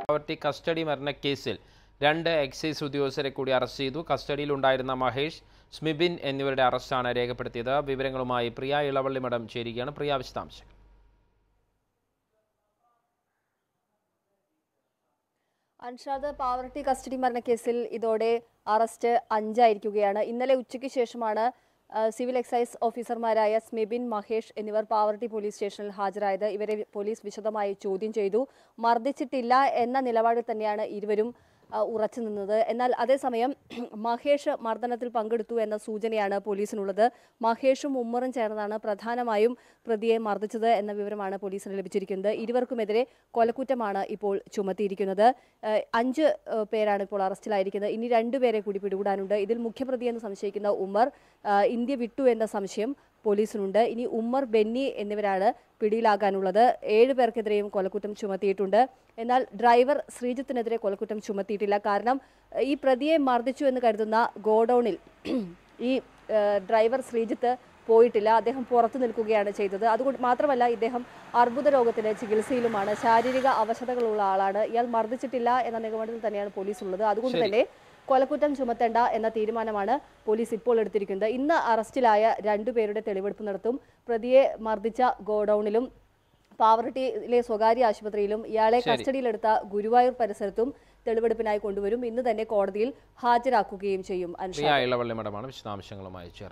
Poverty custody മരണക്കേസിൽ രണ്ട് excise ഉദ്യോഗസ്ഥരെ കൂടി അറസ്റ്റ് ചെയ്തു കസ്റ്റഡിയിലുണ്ടായിരുന്ന മഹേഷ് സ്മിബിൻ എന്നിവരുടെ അറസ്റ്റാണ് രേഖപ്പെടുത്തിയത് വിവരങ്ങളുമായി പ്രിയ ഇളവള്ളി മഠം ചേരുകയാണ് പ്രിയ വിശദാംശങ്ങൾ അൻഷാദ് പാവർട്ടി കസ്റ്റഡി മരണക്കേസിൽ ഇതോടെ അറസ്റ്റ് അഞ്ചായിരിക്കുകയാണ് ഇന്നലെ ഉച്ചയ്ക്ക് ശേഷമാണ് ആ, സിവിൽ എക്സൈസ് ഓഫീസർമാരായ സ്മിബിൻ മഹേഷ് എന്നിവർ പാവർട്ടി പോലീസ് സ്റ്റേഷനിൽ ഹാജരായത് ഇവരെ പോലീസ് വിശദമായി ചോദ്യം ചെയ്തു മർദ്ദിച്ചിട്ടില്ല എന്ന നിലപാടിൽ തന്നെയാണ് ഇരുവരും ആ, ഉറച്ചു നിന്നത് എന്നാൽ അതേസമയം മഹേഷ് മർദ്ദനത്തിൽ പങ്കെടുത്തു എന്ന സൂചനയാണ് പോലീസിനുള്ളത് മഹേഷും ഉമ്മറും ചേർന്നാണ് പ്രധാനമായും പ്രതിയെ മർദ്ദിച്ചത് എന്ന വിവരമാണ് പോലീസിന് ലഭിച്ചിരിക്കുന്നത് ഇരുവർക്കുമെതിരെ കൊലക്കുറ്റമാണ് ഇപ്പോൾ ചുമത്തിയിരിക്കുന്നത് ഏഹ് അഞ്ച് ഏഹ് പേരാണ് ഇപ്പോൾ അറസ്റ്റിലായിരിക്കുന്നത് ഇനി രണ്ടുപേരെ കൂടി പിടികൂടാനുണ്ട് ഇതിൽ മുഖ്യപ്രതിയെന്ന് സംശയിക്കുന്ന ഉമ്മർ ഏഹ് ഇന്ത്യ വിട്ടു എന്ന സംശയം പോലീസിനുണ്ട് ഇനി ഉമ്മർ ബെന്നി എന്നിവരാണ് പിടിയിലാകാനുള്ളത് ഏഴ് പേർക്കെതിരെയും കൊലക്കുറ്റം ചുമത്തിയിട്ടുണ്ട് എന്നാൽ ഡ്രൈവർ ശ്രീജിത്തിനെതിരെ കൊലക്കുറ്റം ചുമത്തിയിട്ടില്ല കാരണം ഏഹ് ഈ പ്രതിയെ മർദ്ദിച്ചു എന്ന് കരുതുന്ന ഗോഡൌണിൽ ഈ ഏഹ് ഡ്രൈവർ ശ്രീജിത്ത് പോയിട്ടില്ല അദ്ദേഹം പുറത്തു നിൽക്കുകയാണ് ചെയ്തത് അതുകൊണ്ട് മാത്രമല്ല ഇദ്ദേഹം അർബുദ രോഗത്തിന് ചികിത്സയിലുമാണ് ശാരീരിക അവശതകളുള്ള ആളാണ് ഇയാൾ മർദ്ദിച്ചിട്ടില്ല എന്ന നിഗമനത്തിൽ തന്നെയാണ് പോലീസ് ഉള്ളത് അതുകൊണ്ട് ശരി. തന്നെ കൊലക്കുറ്റം ചുമത്തേണ്ട എന്ന തീരുമാനമാണ് പോലീസ് ഇപ്പോൾ എടുത്തിരിക്കുന്നത് ഇന്ന് അറസ്റ്റിലായ രണ്ടുപേരുടെ തെളിവെടുപ്പ് നടത്തും പ്രതിയെ മർദ്ദിച്ച ഗോഡൌണിലും പാവറട്ടിയിലെ സ്വകാര്യ ആശുപത്രിയിലും ഇയാളെ ശരി. കസ്റ്റഡിയിലെടുത്ത ഗുരുവായൂർ പരിസരത്തും തെളിവെടുപ്പിനായി കൊണ്ടുവരും ഇന്ന് തന്നെ കോടതിയിൽ ഹാജരാക്കുകയും ചെയ്യും അൻഷാദ് പ്രിയ ഇളവള്ളി മഠമാണ് വിശദാംശങ്ങളുമായി ചേർന്നത്